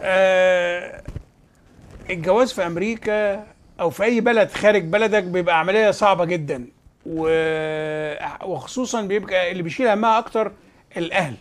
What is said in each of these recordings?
آه الجواز في امريكا او في اي بلد خارج بلدك بيبقى عمليه صعبه جدا و- وخصوصا بيبقى اللي بيشيل همها اكتر الاهل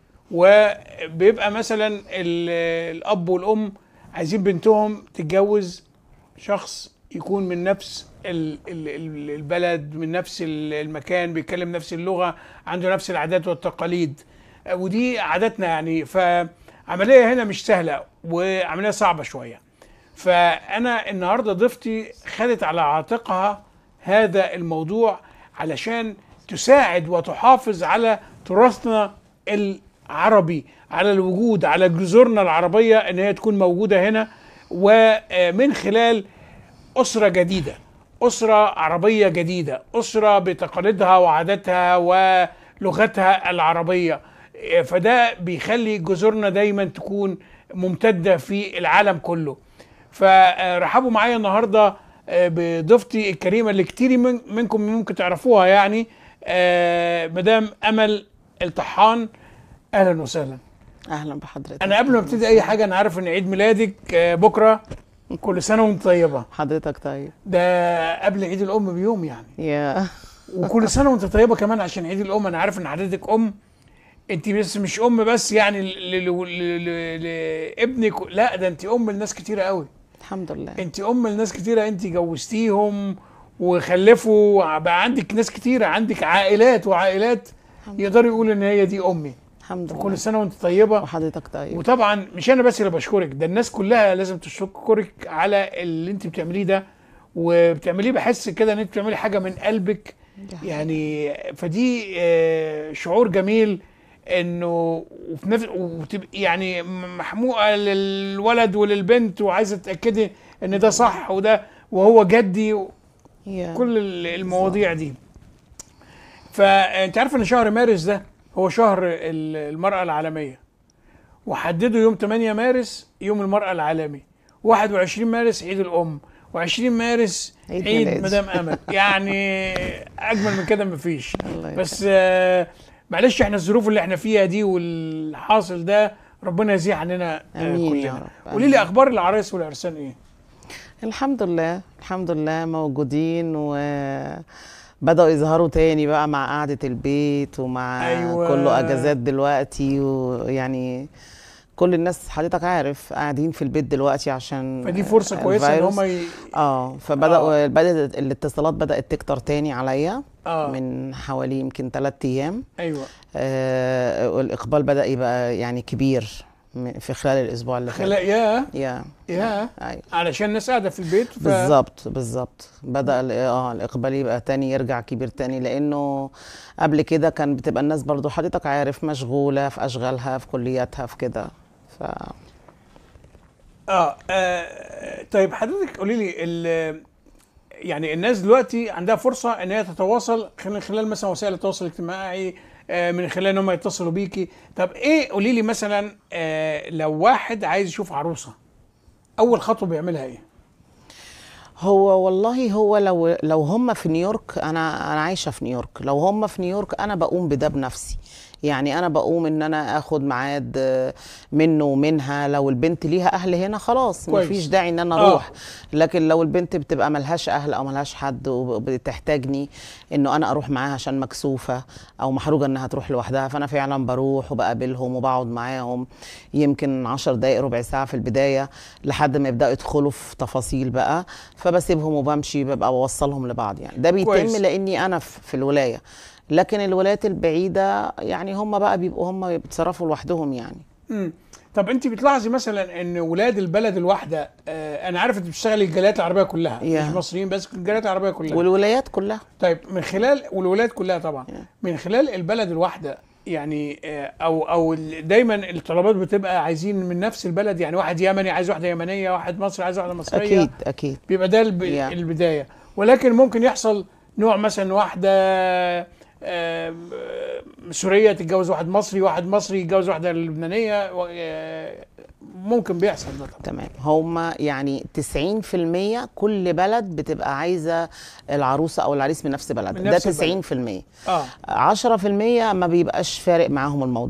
وبيبقى مثلا ال- الاب والام عايزين بنتهم تتجوز شخص يكون من نفس ال- ال- ال- البلد من نفس ال- المكان بيتكلم نفس اللغه عنده نفس العادات والتقاليد آه، ودي عاداتنا يعني فعمليه هنا مش سهله وعمليه صعبه شويه فانا النهارده ضيفتي خدت على عاتقها هذا الموضوع علشان تساعد وتحافظ على تراثنا العربي على الوجود على جذورنا العربيه ان هي تكون موجوده هنا ومن خلال اسره جديده اسره عربيه جديده اسره بتقاليدها وعاداتها ولغتها العربيه فده بيخلي جذورنا دايما تكون ممتده في العالم كله فرحبوا معايا النهارده آه، بضيفتي الكريمه اللي كتير من- منكم ممكن تعرفوها يعني آه، مدام امل الطحان اهلا وسهلا اهلا بحضرتك انا قبل ما ابتدي اي حاجه انا عارف ان عيد ميلادك آه، بكره كل سنه وانت طيبه حضرتك طيب ده قبل عيد الام بيوم يعني يا وكل سنه وانت طيبه كمان عشان عيد الام انا عارف ان حضرتك ام انت بس مش ام بس يعني ل- ل- ل- ل- لابنك لا ده انت ام لناس كتيره قوي الحمد لله انت ام لناس كتيره انت جوزتيهم وخلفوا بقى عندك ناس كتيره عندك عائلات وعائلات يقدروا يقولوا ان هي دي امي الحمد لله كل سنه وانت طيبه وحضرتك طيب وطبعا مش انا بس اللي بشكرك ده الناس كلها لازم تشكرك على اللي انت بتعمليه ده وبتعمليه بحس كده ان انت بتعملي حاجه من قلبك يعني فدي آه، شعور جميل انه وفي نفس وتبقي يعني محموقه للولد وللبنت وعايزه تتاكدي ان ده صح وده وهو جدي يا. كل ال- المواضيع دي فانت عارف ان شهر مارس ده هو شهر ال- المرأة العالمية وحددوا يوم 8 مارس يوم المرأة العالمي 21 مارس عيد الأم و20 مارس عيد عيد ميلادي. مدام أمل يعني أجمل من كده مفيش الله بس آه، معلش احنا الظروف اللي احنا فيها دي والحاصل ده ربنا يزيح عننا آه، آمين يا كلنا رب، قولي لي آمين. اخبار العرايس والعرسان ايه الحمد لله الحمد لله موجودين و بدأوا يظهروا تاني بقى مع قعدة البيت ومع أيوة. كله أجازات دلوقتي ويعني كل الناس حضرتك عارف قاعدين في البيت دلوقتي عشان فدي فرصه كويسه ان الفيروس. هم ي... اه فبدأوا بدأت الاتصالات بدأت تكتر تاني عليا اه من حوالي يمكن ثلاث أيام ايوه آه والإقبال بدأ يبقى يعني كبير م- في خلال الأسبوع اللي فات خلا يا يا يا أيوة. علشان الناس قاعده في البيت ف... بالظبط بالظبط بدا ال- اه الاقبال يبقى تاني يرجع كبير تاني لانه قبل كده كان بتبقى الناس برضو حضرتك عارف مشغوله في اشغالها في كلياتها في كده ف آه, اه طيب حضرتك قولي لي ال- يعني الناس دلوقتي عندها فرصه ان هي تتواصل خلال خلال مثلا وسائل التواصل الاجتماعي آه من خلال ان هم يتصلوا بيكي طب ايه قولي لي مثلا آه لو واحد عايز يشوف عروسه اول خطوه بيعملها ايه هو والله هو لو لو هم في نيويورك انا انا عايشه في نيويورك لو هم في نيويورك انا بقوم بده بنفسي يعني انا بقوم ان انا اخد ميعاد آه، منه ومنها لو البنت ليها اهل هنا خلاص كويس. مفيش داعي ان انا آه. اروح لكن لو البنت بتبقى ملهاش اهل او ملهاش حد وبتحتاجني انه انا اروح معاها عشان مكسوفه او محروجه انها تروح لوحدها فانا فعلا بروح وبقابلهم وبقعد معاهم يمكن عشر دقائق ربع ساعه في البدايه لحد ما يبداوا يدخلوا في تفاصيل بقى فبسيبهم وبمشي ببقى بوصلهم لبعض يعني ده بيتم كويس. لاني انا في في الولايه لكن الولايات البعيده يعني هم بقى بيبقوا هم بيتصرفوا لوحدهم يعني امم طب انت بتلاحظي مثلا ان ولاد البلد الواحده آه انا عارف انت بتشتغلي الجاليات العربيه كلها يا. مش مصريين بس الجاليات العربيه كلها والولايات كلها طيب من خلال والولايات كلها طبعا Yeah. من خلال البلد الواحده يعني آه، او او ال- دايما الطلبات بتبقى عايزين من نفس البلد يعني واحد يمني عايز واحده يمنيه واحد مصري عايز واحده مصريه اكيد اكيد بيبقى ده الب... Yeah. البدايه ولكن ممكن يحصل نوع مثلا واحده آه، سوريه تتجوز واحد مصري واحد مصري يتجوز واحده لبنانيه و- آه، ممكن بيحصل ده طبعا تمام هما يعني 90% كل بلد بتبقى عايزه العروسه او العريس من نفس بلدها من ده نفس البلد. 90% اه 10% ما بيبقاش فارق معاهم الموضوع ده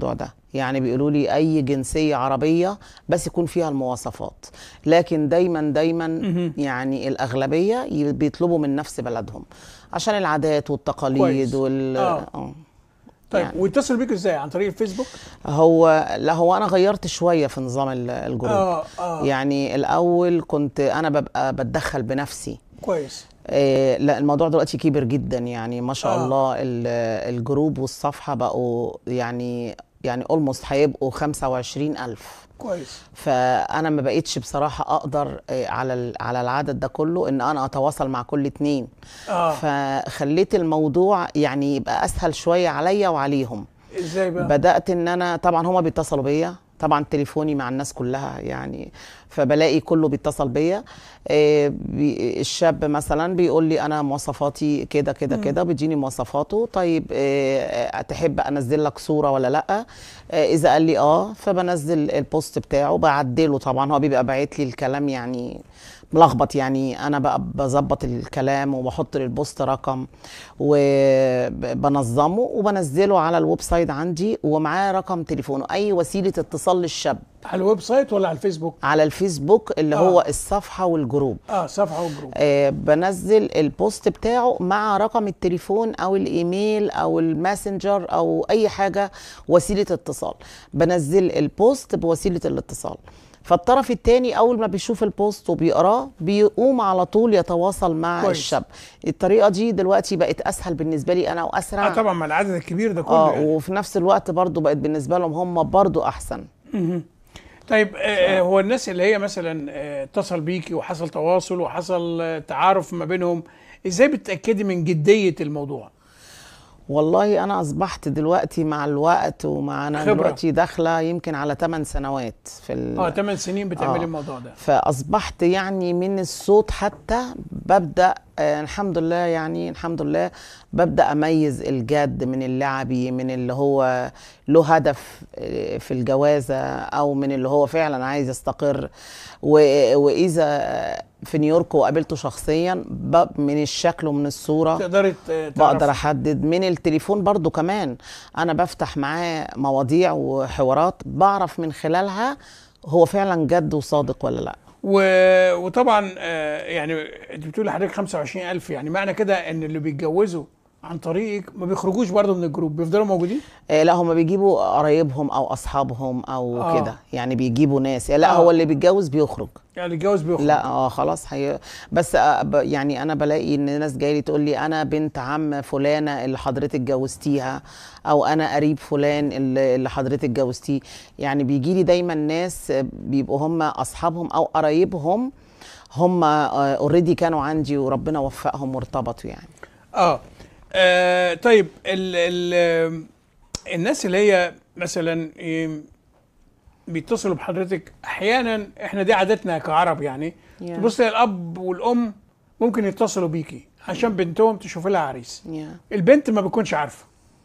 يعني بيقولوا لي اي جنسيه عربيه بس يكون فيها المواصفات لكن دايما دايما يعني الاغلبيه ي- بيطلبوا من نفس بلدهم عشان العادات والتقاليد كويس. وال آه. آه. طيب يعني. ويتصل بيك ازاي عن طريق الفيسبوك هو لا هو انا غيرت شويه في نظام ال- الجروب اه اه يعني الاول كنت انا ببقى بتدخل بنفسي كويس إيه لا الموضوع دلوقتي كبر جدا يعني ما شاء آه. آه. الله ال- الجروب والصفحه بقوا يعني يعني اولموست هيبقوا 25000 كويس فانا ما بقيتش بصراحه اقدر إيه، على ال- على العدد ده كله ان انا اتواصل مع كل اتنين اه فخليت الموضوع يعني يبقى اسهل شويه عليا وعليهم ازاي بقى بدات ان انا طبعا هما بيتصلوا بيا طبعا تليفوني مع الناس كلها يعني فبلاقي كله بيتصل بيا آه، بي- الشاب مثلا بيقول لي انا مواصفاتي كده كده كده بيديني مواصفاته طيب آه، آه، تحب انزل لك صوره ولا لا آه، اذا قال لي اه فبنزل البوست بتاعه بعدله طبعا هو بيبقى باعت لي الكلام يعني ملخبط يعني انا بقى بظبط الكلام وبحط للبوست رقم وبنظمه وبنزله على الويب سايت عندي ومعاه رقم تليفونه اي وسيله اتصال للشاب على الويب سايت ولا على الفيسبوك على الفيسبوك اللي آه. هو الصفحه والجروب اه صفحه وجروب آه بنزل البوست بتاعه مع رقم التليفون او الايميل او الماسنجر او اي حاجه وسيله اتصال بنزل البوست بوسيله الاتصال فالطرف التاني اول ما بيشوف البوست وبيقراه بيقوم على طول يتواصل مع كويس. الشاب الطريقه دي دلوقتي بقت اسهل بالنسبه لي انا واسرع اه طبعا مع العدد الكبير ده كله اه يعني. وفي نفس الوقت برضو بقت بالنسبه لهم هم برضو احسن طيب آه آه، هو الناس اللي هي مثلا آه، اتصل بيكي وحصل تواصل وحصل آه، تعارف ما بينهم ازاي بتتاكدي من جديه الموضوع والله انا اصبحت دلوقتي مع الوقت ومع انا خبرة. دلوقتي داخله يمكن على 8 سنوات في ال... اه 8 سنين بتعملي آه. الموضوع ده فاصبحت يعني من الصوت حتى ببدا آه الحمد لله يعني الحمد لله ببدا اميز الجد من اللعبي من اللي هو له هدف آه، في الجوازه او من اللي هو فعلا عايز يستقر و- واذا في نيويورك وقابلته شخصيا ب- من الشكل ومن الصوره تقدري ت- بقدر تعرفي. احدد من التليفون برضو كمان انا بفتح معاه مواضيع وحوارات بعرف من خلالها هو فعلا جد وصادق ولا لا و... وطبعا آه، يعني انت بتقولي لحضرتك 25000 يعني معنى كده ان اللي بيتجوزوا عن طريقك ما بيخرجوش برضه من الجروب بيفضلوا موجودين آه لا هما بيجيبوا قرايبهم او اصحابهم او آه. كده يعني بيجيبوا ناس لا آه. هو اللي بيتجوز بيخرج يعني الجواز بيخرج لا اه خلاص هي بس آه ب- يعني انا بلاقي ان ناس جايه لي تقول لي انا بنت عم فلانه اللي حضرتك جوزتيها او انا قريب فلان اللي اللي حضرتك جوزتيه يعني بيجي لي دايما ناس آه، بيبقوا هم اصحابهم او قرايبهم هم اوريدي كانوا عندي وربنا وفقهم وارتبطوا يعني اه, آه طيب ال ال الناس اللي هي مثلا إيه، بيتصلوا بحضرتك احيانا احنا دي عادتنا كعرب يعني Yeah. تبص الاب والام ممكن يتصلوا بيكي عشان بنتهم تشوف لها عريس yeah. البنت ما بتكونش عارفه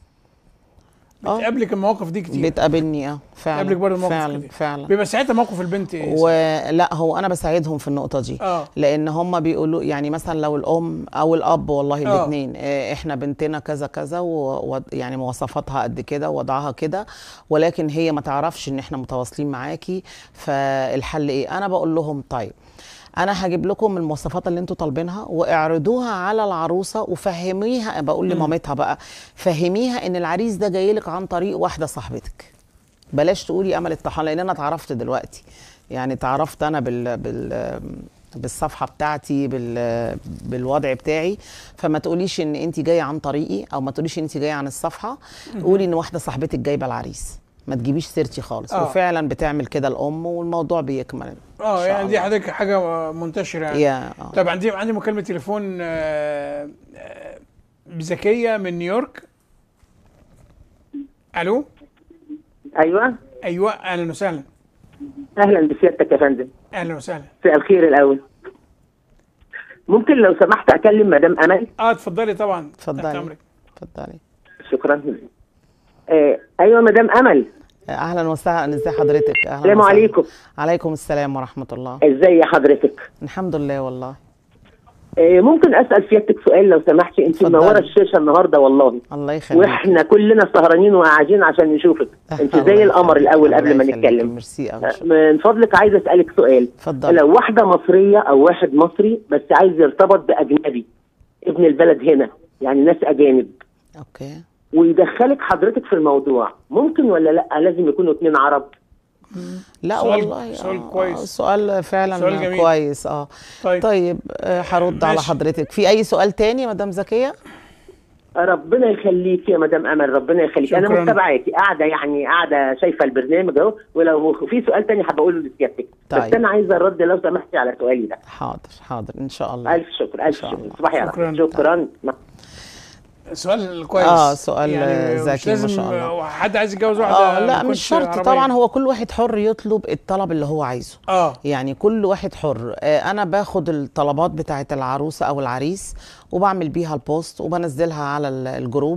آه. بتقابلك المواقف دي كتير بتقابلني اه فعلا قابلك برضه موقف فعلا كده. فعلا بيبقى ساعتها موقف البنت ايه ولا هو انا بساعدهم في النقطه دي اه لان هم بيقولوا يعني مثلا لو الام او الاب والله آه. الاثنين احنا بنتنا كذا كذا ويعني مواصفاتها قد كده ووضعها كده ولكن هي ما تعرفش ان احنا متواصلين معاكي فالحل ايه انا بقول لهم طيب انا هجيب لكم المواصفات اللي انتوا طالبينها واعرضوها على العروسه وفهميها بقول لمامتها بقى فهميها ان العريس ده جاي لك عن طريق واحده صاحبتك بلاش تقولي امل الطحان لان انا اتعرفت دلوقتي يعني اتعرفت انا بال بال بالصفحه بتاعتي بال بالوضع بتاعي فما تقوليش ان انت جايه عن طريقي او ما تقوليش ان انت جايه عن الصفحه قولي ان واحده صاحبتك جايبه العريس ما تجيبيش سيرتي خالص آه. وفعلا بتعمل كده الام والموضوع بيكمل إن اه شاء يعني دي الله. حضرتك حاجه منتشره يعني يا آه. طب عندي عندي مكالمه تليفون آه، آه، بزكيه من نيويورك الو ايوه ايوه اهلا وسهلا اهلا بسيادتك يا فندم اهلا وسهلا مساء الخير الاول ممكن لو سمحت اكلم مدام امل اه اتفضلي طبعا تحت اتفضلي أمرك. اتفضلي شكرا آه ايوه مدام امل اهلا وسهلا ازي حضرتك اهلا السلام وسهلا. عليكم عليكم السلام ورحمه الله ازي حضرتك الحمد لله والله آه، ممكن اسال سيادتك سؤال لو سمحتي انت اتفضلي. منوره الشاشه النهارده والله الله يخليك واحنا كلنا سهرانين وقاعدين عشان نشوفك انت الله زي القمر يخليك. الاول قبل الله ما يخليك. نتكلم ميرسي قوي من فضلك عايز اسالك سؤال اتفضل لو واحده مصريه او واحد مصري بس عايز يرتبط باجنبي ابن البلد هنا يعني ناس اجانب اوكي ويدخلك حضرتك في الموضوع ممكن ولا لا لازم يكونوا اتنين عرب لا سؤال- والله سؤال آه، كويس. سؤال فعلا سؤال جميل. كويس اه طيب, طيب آه، هرد على ماشي. حضرتك في اي سؤال تاني مدام زكيه ربنا يخليك يا مدام امل ربنا يخليك انا شكراً. متابعاكي قاعده يعني قاعده شايفه البرنامج اهو ولو في سؤال تاني حابه اقوله لسيادتك طيب. بس انا عايزه الرد لو سمحتي على سؤالي ده حاضر حاضر ان شاء الله الف شكر الف شاء شكر الله. صباحي على شكراً. خير شكرا سؤال كويس آه، سؤال يعني ذكي مش ما لازم شاء الله. آه، حد عايز يتجوز واحده اه لا ما مش تكونش شرط عربية. طبعا هو كل واحد حر يطلب الطلب اللي هو عايزه اه يعني كل واحد حر آه، انا باخد الطلبات بتاعه العروسه او العريس وبعمل بيها البوست وبنزلها على ال- الجروب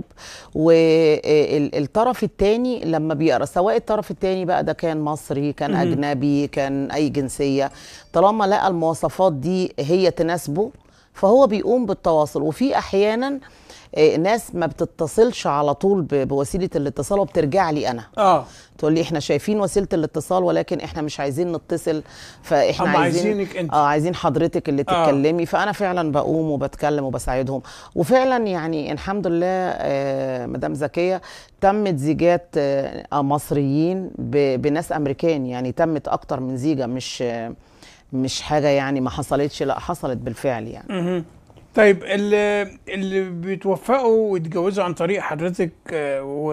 والطرف التاني لما بيقرا سواء الطرف التاني بقى ده كان مصري كان اجنبي كان اي جنسيه طالما لقى المواصفات دي هي تناسبه فهو بيقوم بالتواصل وفي احيانا آه، ناس ما بتتصلش على طول ب- بوسيله الاتصال وبترجع لي انا اه تقول لي احنا شايفين وسيله الاتصال ولكن احنا مش عايزين نتصل فاحنا هم عايزين عايزينك انت. اه عايزين حضرتك اللي آه. تتكلمي فانا فعلا بقوم وبتكلم وبساعدهم وفعلا يعني الحمد لله آه مدام زكيه تمت زيجات آه مصريين ب- بناس امريكان يعني تمت اكتر من زيجه مش آه مش حاجه يعني ما حصلتش لا حصلت بالفعل يعني مهم. طيب اللي اللي بيتوفقوا ويتجوزوا عن طريق حضرتك آه، و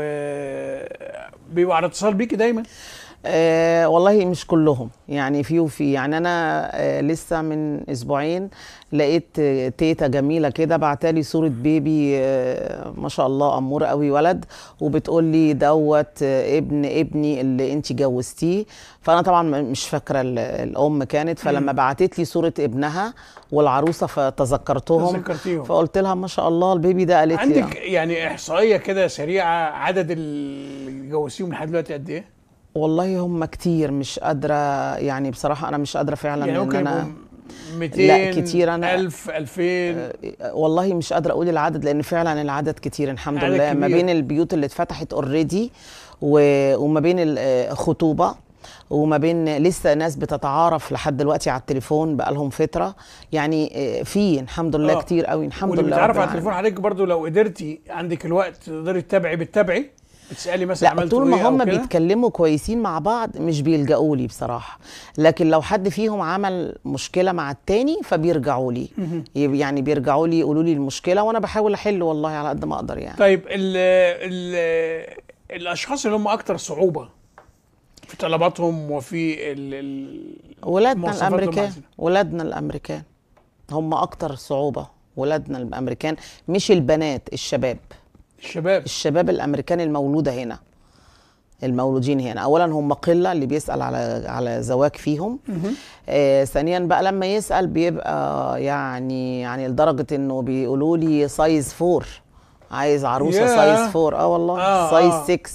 بيبقوا على اتصال بيكي دايما أه والله مش كلهم يعني في وفي يعني انا أه لسه من اسبوعين لقيت آه، تيتا جميله كده بعتالي صوره بيبي أه ما شاء الله امور قوي ولد وبتقول لي دوت آه، ابن ابني اللي انت جوزتيه فانا طبعا م- مش فاكره ال- الام كانت فلما بعتت لي صوره ابنها والعروسه فتذكرتهم تذكرتيهم. فقلت لها ما شاء الله البيبي ده قالت لي عندك يعني احصائيه كده سريعه عدد اللي جوزتيهم لحد دلوقتي قد ايه؟ والله هم كتير مش قادره يعني بصراحه انا مش قادره فعلا يعني ان ممكن انا يبقوا 200 لا، كتير أنا- 1000 2000 والله مش قادره اقول العدد لان فعلا العدد كتير الحمد عدد لله ما كبير. بين البيوت اللي اتفتحت اوريدي وما بين الخطوبه وما بين لسه ناس بتتعارف لحد دلوقتي على التليفون بقالهم فتره يعني آه، في الحمد لله آه. كتير قوي الحمد واللي لله بتعرف رب على التليفون حضرتك برضو لو قدرتي عندك الوقت تقدري تتابعي بتتابعي بتسالي مثلا لا عملتوا طول ما إيه أو هم كده؟ بيتكلموا كويسين مع بعض مش بيلجأوا لي بصراحة لكن لو حد فيهم عمل مشكلة مع التاني فبيرجعوا لي يب- يعني بيرجعوا لي يقولوا لي المشكلة وانا بحاول احل والله على قد ما اقدر يعني طيب ال ال الاشخاص اللي هم اكتر صعوبه في طلباتهم وفي ال ال ولادنا مواصفاتهم الامريكان عايزين. ولادنا الامريكان هم اكتر صعوبة ولادنا الامريكان مش البنات الشباب الشباب الشباب الامريكان المولوده هنا المولودين هنا اولا هم قله اللي بيسال على على زواج فيهم آه ثانيا بقى لما يسال بيبقى يعني يعني لدرجه انه بيقولوا لي سايز فور عايز عروسه ياه. سايز فور اه والله آه، سايز آه. 6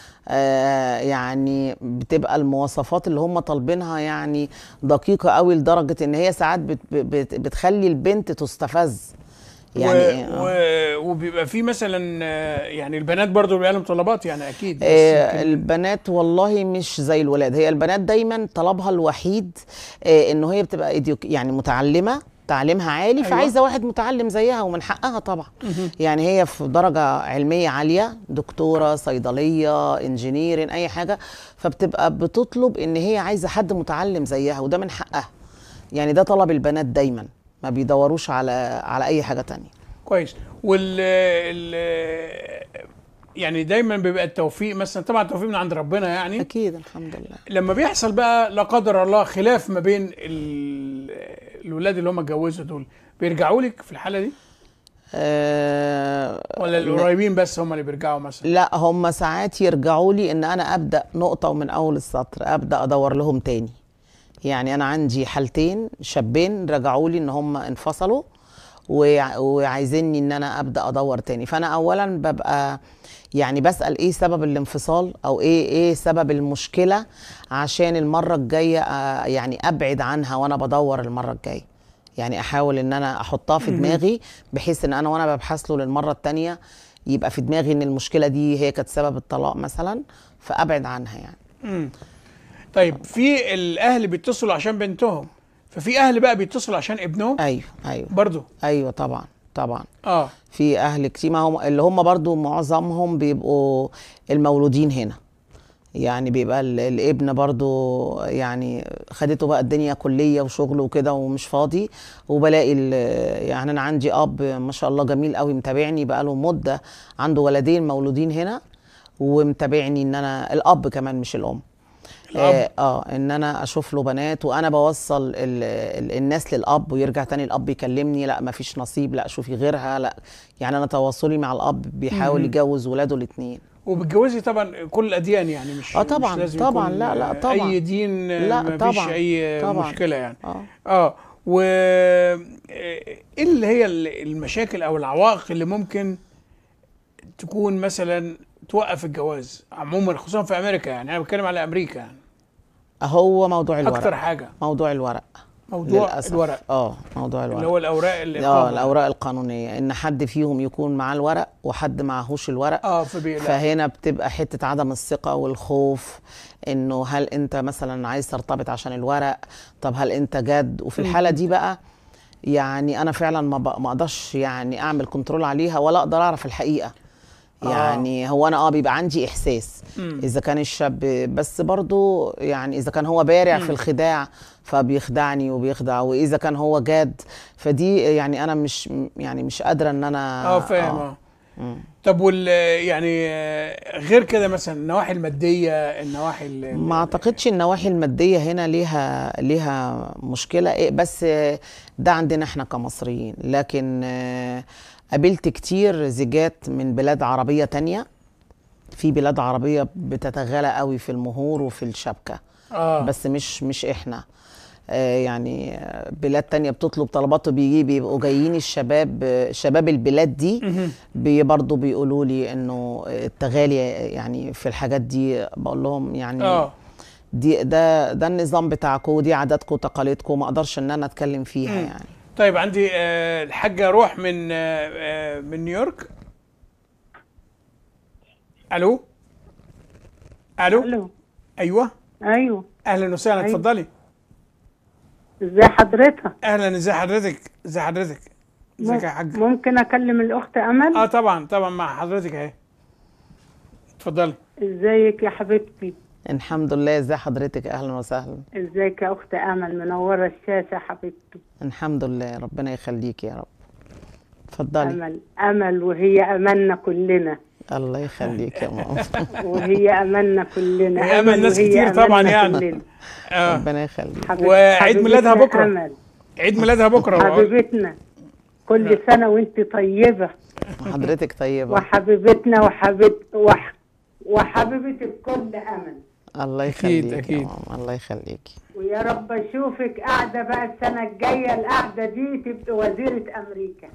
آه يعني بتبقى المواصفات اللي هم طالبينها يعني دقيقه قوي لدرجه ان هي ساعات بت بت بتخلي البنت تستفز يعني و... آه. و... وبيبقى في مثلا آه، يعني البنات برضو بيبقى لهم طلبات يعني اكيد بس آه، يمكن- البنات والله مش زي الولاد هي البنات دايما طلبها الوحيد آه، انه هي بتبقى إيديوك يعني متعلمه تعليمها عالي أيوة. فعايزه واحد متعلم زيها ومن حقها طبعا يعني هي في درجه علميه عاليه دكتوره صيدليه انجينيرين اي حاجه فبتبقى بتطلب ان هي عايزه حد متعلم زيها وده من حقها يعني ده طلب البنات دايما ما بيدوروش على على اي حاجه تانية كويس وال ال... يعني دايما بيبقى التوفيق مثلا طبعا التوفيق من عند ربنا يعني اكيد الحمد لله لما بيحصل بقى لا قدر الله خلاف ما بين ال... الولاد اللي هم اتجوزوا دول بيرجعوا لك في الحاله دي آه ولا القريبين بس هم اللي بيرجعوا مثلا لا هم ساعات يرجعوا لي ان انا ابدا نقطه ومن اول السطر ابدا ادور لهم تاني يعني انا عندي حالتين شابين رجعوا لي ان هم انفصلوا وع- وعايزيني ان انا ابدا ادور تاني فانا اولا ببقى يعني بسال ايه سبب الانفصال او ايه ايه سبب المشكله عشان المره الجايه آه، يعني ابعد عنها وانا بدور المره الجايه يعني احاول ان انا احطها في دماغي بحيث ان انا وانا ببحث له للمره التانية يبقى في دماغي ان المشكله دي هي كانت سبب الطلاق مثلا فابعد عنها يعني مم. طيب في الاهل بيتصلوا عشان بنتهم ففي اهل بقى بيتصلوا عشان ابنهم ايوه ايوه برضو ايوه طبعا طبعا اه في اهل كتير ما هم اللي هم برضو معظمهم بيبقوا المولودين هنا يعني بيبقى ال- الابن برضو يعني خدته بقى الدنيا كلية وشغل وكده ومش فاضي وبلاقي ال- يعني انا عندي اب ما شاء الله جميل قوي متابعني بقاله مدة عنده ولدين مولودين هنا ومتابعني ان انا الاب كمان مش الام الأب. آه, اه ان انا اشوف له بنات وانا بوصل ال ال الناس للاب ويرجع تاني الاب يكلمني لا مفيش نصيب لا شوفي غيرها لا يعني انا تواصلي مع الاب بيحاول يجوز ولاده الاثنين وبتجوزي طبعا كل الاديان يعني مش آه طبعاً، مش لازم طبعاً، يكون لا، لا، طبعاً. اي دين لا، ما فيش طبعاً، اي طبعاً. مشكله يعني اه اه و ايه اللي هي المشاكل او العوائق اللي ممكن تكون مثلا توقف الجواز عموما خصوصا في امريكا يعني انا بتكلم على امريكا يعني هو موضوع الورق اكتر حاجه موضوع الورق موضوع للأسف. الورق اه موضوع الورق اللي هو الاوراق اللي اه الاوراق القانونيه ان حد فيهم يكون معاه الورق وحد معهوش الورق اه فبي لا. فهنا بتبقى حته عدم الثقه والخوف انه هل انت مثلا عايز ترتبط عشان الورق طب هل انت جد وفي الحاله دي بقى يعني انا فعلا ما بق- ما اقدرش يعني اعمل كنترول عليها ولا اقدر اعرف الحقيقه آه. يعني هو انا اه بيبقى عندي احساس مم. اذا كان الشاب بس برضو يعني اذا كان هو بارع في الخداع فبيخدعني وبيخدع واذا كان هو جاد فدي يعني انا مش يعني مش قادره ان انا اه فاهم اه طب وال يعني آه، غير كده مثلا النواحي الماديه النواحي ال- ما اعتقدش النواحي الماديه هنا ليها ليها مشكله إيه بس ده عندنا احنا كمصريين لكن آه، قابلت كتير زيجات من بلاد عربيه تانية في بلاد عربيه بتتغالى قوي في المهور وفي الشبكه اه بس مش مش احنا آه، يعني آه، بلاد تانية بتطلب طلبات وبيجي بيبقوا جايين الشباب آه، شباب البلاد دي مهم. بي برضه بيقولوا لي انه التغالي يعني في الحاجات دي بقول لهم يعني اه دي ده ده النظام بتاعكم ودي عاداتكم وتقاليدكم ما اقدرش ان انا اتكلم فيها مم. يعني طيب عندي آه، الحاجة روح من آه، آه، من نيويورك الو الو الو ايوه ايوه اهلا وسهلا أيوة. اتفضلي ازي حضرتك اهلا ازي حضرتك ازي حضرتك ازيك يا حاج ممكن اكلم الاخت امل اه طبعا طبعا مع حضرتك اهي اتفضلي ازيك يا حبيبتي الحمد لله ازي حضرتك اهلا وسهلا ازيك يا اخت امل منوره الشاشه يا حبيبتي الحمد لله ربنا يخليك يا رب اتفضلي امل امل وهي املنا كلنا الله يخليك يا ماما وهي املنا كلنا هي أمل ناس وهي كتير طبعاً أملنا يعني. كلنا. اه ربنا يخليك حبيب- وعيد ميلادها حبيبتنا بكرة. امل عيد ميلادها بكره حبيبتنا كل سنه وانت طيبه حضرتك طيبه وحبيبتنا وحبيب وح وحبيبه الكل امل الله أكيد، يخليك أكيد. يا ماما الله يخليك ويا رب اشوفك قاعده بقى السنه الجايه القعده دي تبقى وزيره امريكا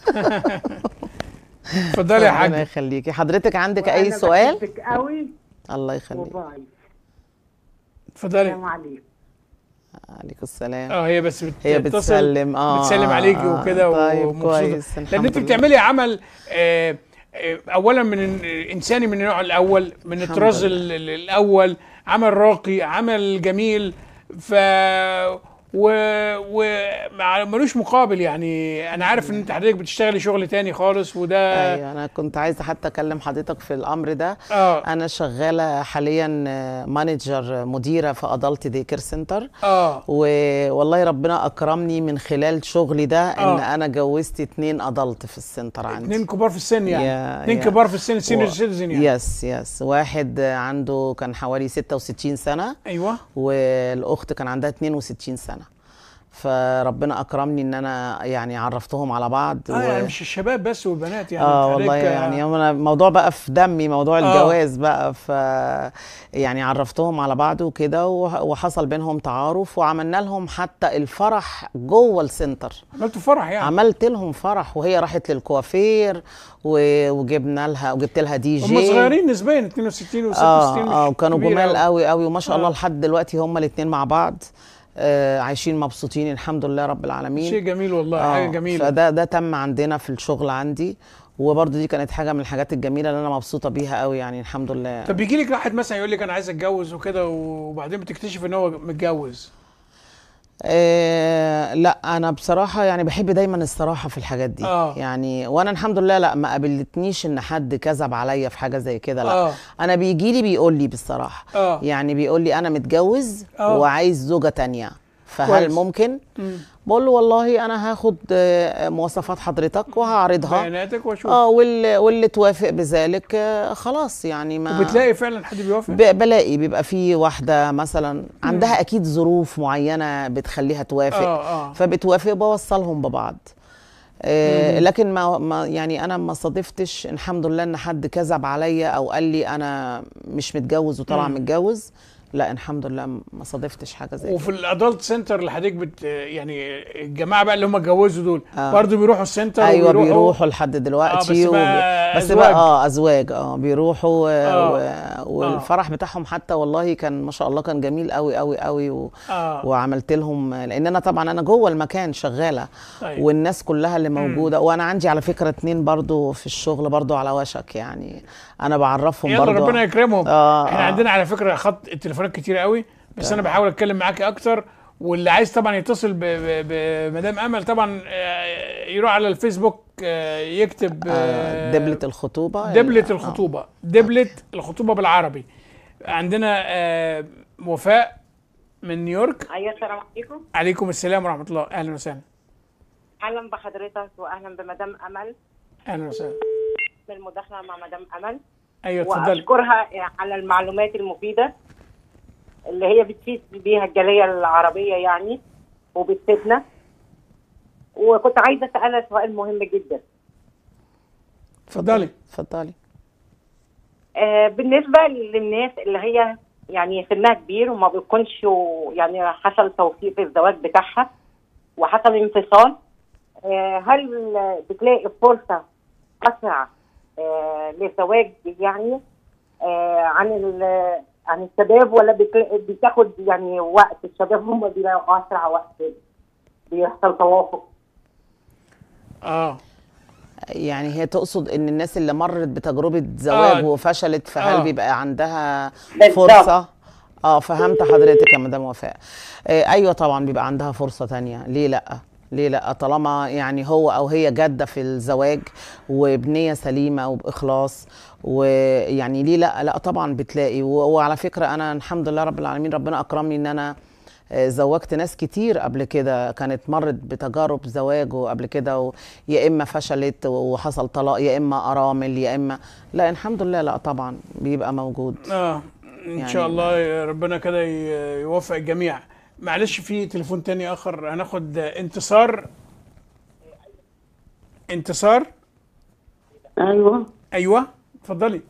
اتفضلي يا ربنا حاج يخليكي حضرتك عندك اي وأنا سؤال بحبك قوي الله يخليك وباي اتفضلي السلام عليكم عليكم السلام اه هي بس هي بتتصل بتسلم اه بتسلم آه، عليكي آه، وكده طيب ومبسوطة. كويس لان الحمد انت لله. بتعملي عمل آه، آه، اولا من ال- انساني من النوع الاول من الحمد الطراز لله. ال- ال- الاول عمل راقي عمل جميل ف و و مع- ملوش مقابل يعني انا عارف ان انت حضرتك بتشتغلي شغل تاني خالص وده ايوه انا كنت عايزه حتى اكلم حضرتك في الامر ده اه انا شغاله حاليا آه، مانجر مديره في ادلت دي كير سنتر اه والله ربنا اكرمني من خلال شغلي ده ان آه. انا جوزت اتنين ادلت في السنتر عندي اتنين كبار في السن يعني يا- اتنين يا. كبار في السن سينيور و- سيتيزن يعني يس يس واحد عنده كان حوالي 66 سنه ايوه والاخت كان عندها 62 سنه فربنا اكرمني ان انا يعني عرفتهم على بعض اه يعني مش الشباب بس والبنات يعني اه أنت والله حضرتك- يعني هو انا الموضوع بقى في دمي موضوع آه. الجواز بقى ف يعني عرفتهم على بعض وكده وح- وحصل بينهم تعارف وعملنا لهم حتى الفرح جوه السنتر عملتوا فرح يعني عملت لهم فرح وهي راحت للكوافير و- وجبنا لها وجبت لها دي جي هم صغيرين نسبيا 62 و 66 اه مش اه وكانوا كبير جمال أوي. قوي قوي وما شاء الله آه. لحد دلوقتي هما الاثنين مع بعض آه عايشين مبسوطين الحمد لله رب العالمين شيء جميل والله آه، حاجه جميله فده ده تم عندنا في الشغل عندي وبرضه دي كانت حاجه من الحاجات الجميله اللي انا مبسوطه بيها قوي يعني الحمد لله طب بيجي لك واحد مثلا يقول لك انا عايز اتجوز وكده وبعدين بتكتشف ان هو متجوز آه لا انا بصراحه يعني بحب دايما الصراحه في الحاجات دي آه. يعني وانا الحمد لله لا ما قابلتنيش ان حد كذب عليا في حاجه زي كده لا آه. انا بيجي لي بيقول لي بالصراحه آه. يعني بيقول لي انا متجوز آه. وعايز زوجه تانية فهل كويس. ممكن مم. بقول له والله انا هاخد آه، مواصفات حضرتك وهعرضها بياناتك واشوف اه واللي, واللي توافق بذلك آه، خلاص يعني ما وبتلاقي فعلا حد بيوافق ب- بلاقي بيبقى في واحده مثلا عندها اكيد ظروف معينه بتخليها توافق اه اه فبتوافق بوصلهم ببعض آه لكن ما, ما يعني انا ما صادفتش الحمد لله ان حد كذب عليا او قال لي انا مش متجوز وطلع مم. متجوز لا الحمد لله ما صادفتش حاجه زي كده وفي الادلت سنتر اللي حضرتك بت يعني الجماعه بقى اللي هم اتجوزوا دول آه. برضه بيروحوا السنتر ايوه وبيروحوا بيروحوا لحد دلوقتي آه، بس بقى بس أزواج. بقى اه ازواج اه بيروحوا و... آه. و... والفرح بتاعهم حتى والله كان ما شاء الله كان جميل قوي قوي قوي و... اه وعملت لهم لان انا طبعا انا جوه المكان شغاله طيب. والناس كلها اللي موجوده وانا عندي على فكره اتنين برضو في الشغل برضو على وشك يعني انا بعرفهم يلا برضو ربنا يكرمهم آه، احنا آه. عندنا على فكره خط التليفونات كتير قوي بس انا بحاول اتكلم معاكي اكتر واللي عايز طبعا يتصل ب- ب- بمدام امل طبعا آه، يروح على الفيسبوك آه، يكتب آه آه، دبلة الخطوبة دبلة آه. الخطوبة دبلة الخطوبة بالعربي عندنا آه، وفاء من نيويورك ايوه السلام عليكم عليكم السلام ورحمة الله أهلا وسهلا اهلا بحضرتك واهلا بمدام امل أهلا وسهلا بالمداخله مع مدام امل أيوه اتفضلي واشكرها على المعلومات المفيده اللي هي بتفيد بيها الجاليه العربيه يعني وبتفيدنا وكنت عايزه اسالها سؤال مهم جدا اتفضلي اتفضلي آه بالنسبه للناس اللي هي يعني سنها كبير وما بيكونش يعني حصل توفيق في الزواج بتاعها وحصل انفصال آه هل بتلاقي فرصه اسرع آه للزواج يعني آه عن ال- عن الشباب ولا بتلاقي- بتاخد يعني وقت الشباب هم بيلاقوا اسرع وقت بيحصل توافق اه يعني هي تقصد ان الناس اللي مرت بتجربة زواج آه. وفشلت فهل آه. بيبقى عندها بالظبط. فرصة اه فهمت حضرتك يا مدام وفاء آه ايوه طبعا بيبقى عندها فرصة تانية ليه لا ليه لا طالما يعني هو او هي جاده في الزواج وبنيه سليمه وباخلاص ويعني ليه لا لا طبعا بتلاقي و- وعلى فكره انا الحمد لله رب العالمين ربنا اكرمني ان انا آه، زوجت ناس كتير قبل كده كانت مرت بتجارب زواج وقبل كده و- يا اما فشلت وحصل طلاق يا اما ارامل يا اما لا الحمد لله لا طبعا بيبقى موجود اه ان يعني شاء الله ربنا كده ي- يوفق الجميع معلش في تليفون تاني اخر هناخد انتصار انتصار ايوه ايوه اتفضلي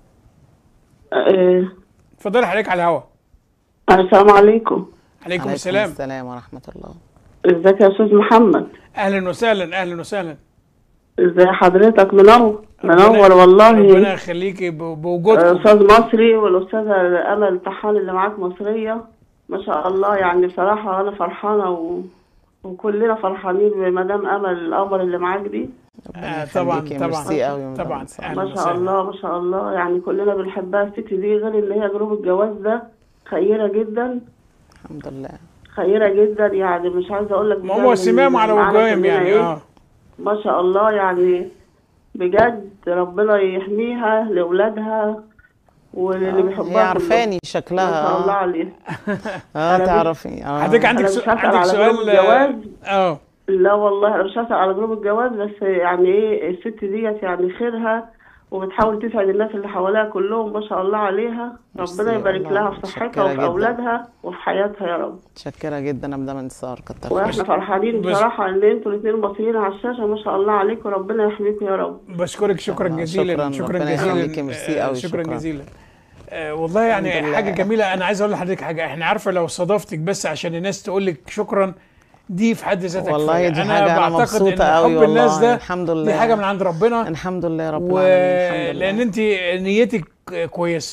آه، اتفضلي حضرتك على الهوا السلام عليكم عليكم عليكم السلام السلام ورحمه الله ازيك يا استاذ محمد اهلا وسهلا اهلا وسهلا ازي حضرتك منور ربنا- منور ربنا والله يخليكي ب- بوجودكم استاذ مصري والاستاذه امل طحان اللي معاك مصريه ما شاء الله يعني بصراحه انا فرحانه و... وكلنا فرحانين بمدام امل القمر اللي معاك دي آه طبعا يخليكي، طبعا ميرسي قوي يا مدام طبعا انتصار. أهلاً ما شاء وسهلاً. الله ما شاء الله يعني كلنا بنحبها الست دي غير ان هي جروب الجواز ده خيره جدا الحمد لله خيره جدا يعني مش عايزه اقول لك ما هو سمام على وجوههم يعني اه ما شاء الله يعني بجد ربنا يحميها لاولادها وللي بيحبوها هي كلهم. عارفاني ما شكلها شاء الله اه عليها اه أنا تعرفي اه حضرتك عندك أنا سو... مش هسأل عندك على سؤال جروب الجواز. اه لا والله انا مش هسأل على جروب الجواز بس يعني ايه الست ديت يعني خيرها وبتحاول تسعد الناس اللي حواليها كلهم ما شاء الله عليها ميرسي ربنا يبارك والله. لها في صحتها متشكرة وفي جدا. اولادها وفي حياتها يا رب متشكره جدا يا مدام انتصار كتر واحنا خيرك فرحانين بس- بصراحه ان انتوا الاثنين مصريين على الشاشه ما شاء الله عليكم ربنا يحميكم يا رب بشكرك شكرا الله، جزيلا شكراً، شكرا ربنا جزيلا يخليكي، ميرسي آه، أوي، شكرا شكراً. جزيلا آه، والله يعني الحمد لله. حاجه جميله انا عايز اقول لحضرتك حاجه احنا عارفه لو صادفتك بس عشان الناس تقول لك شكرا دي في حد ذاتها والله كفاية. دي حاجة أنا بعتقد مبسوطة ان أوي حب الناس والله، ده الحمد دي لله. حاجه من عند ربنا الحمد لله رب و... العالمين الحمد لله لان انت نيتك كويسه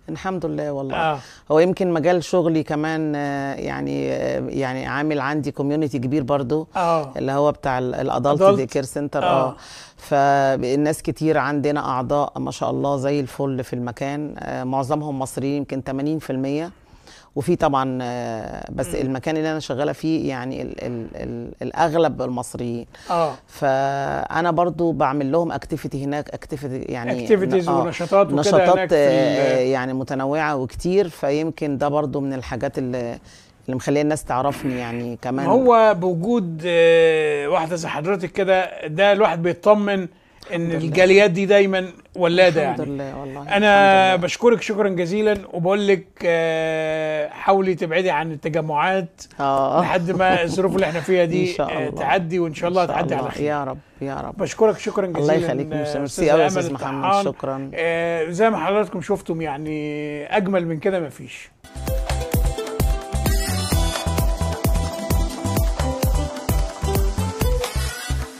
الحمد لله والله اه هو يمكن مجال شغلي كمان آه، يعني آه، يعني عامل عندي كوميونتي كبير برضو اه اللي هو بتاع الادلت Adult. دي كير سنتر آه. اه فالناس كتير عندنا اعضاء ما شاء الله زي الفل في المكان آه، معظمهم مصريين يمكن 80% وفي طبعا آه، بس المكان اللي انا شغاله فيه يعني ال ال ال الاغلب المصريين اه فانا برضو بعمل لهم اكتيفيتي هناك اكتيفيتي يعني اكتيفيتيز آه، ونشاطات وكده نشاطات هناك في آه، ال- يعني متنوعه وكتير فيمكن ده برضو من الحاجات اللي اللي مخليه الناس تعرفني يعني كمان هو بوجود آه، واحده زي حضرتك كده ده الواحد بيطمن ان لله. الجاليات دي دايما ولاده الحمد يعني لله والله انا الحمد لله. بشكرك شكرا جزيلا وبقول لك آه، حاولي تبعدي عن التجمعات اه لحد ما الظروف اللي احنا فيها دي إن شاء آه، الله. تعدي وان شاء الله إن شاء تعدي على الله. خير يا رب يا رب بشكرك شكرا جزيلا الله يخليك آه، ميرسي أستاذة قوي يا أمل استاذ محمد الطحان. شكرا آه، زي ما حضراتكم شفتم يعني اجمل من كده مفيش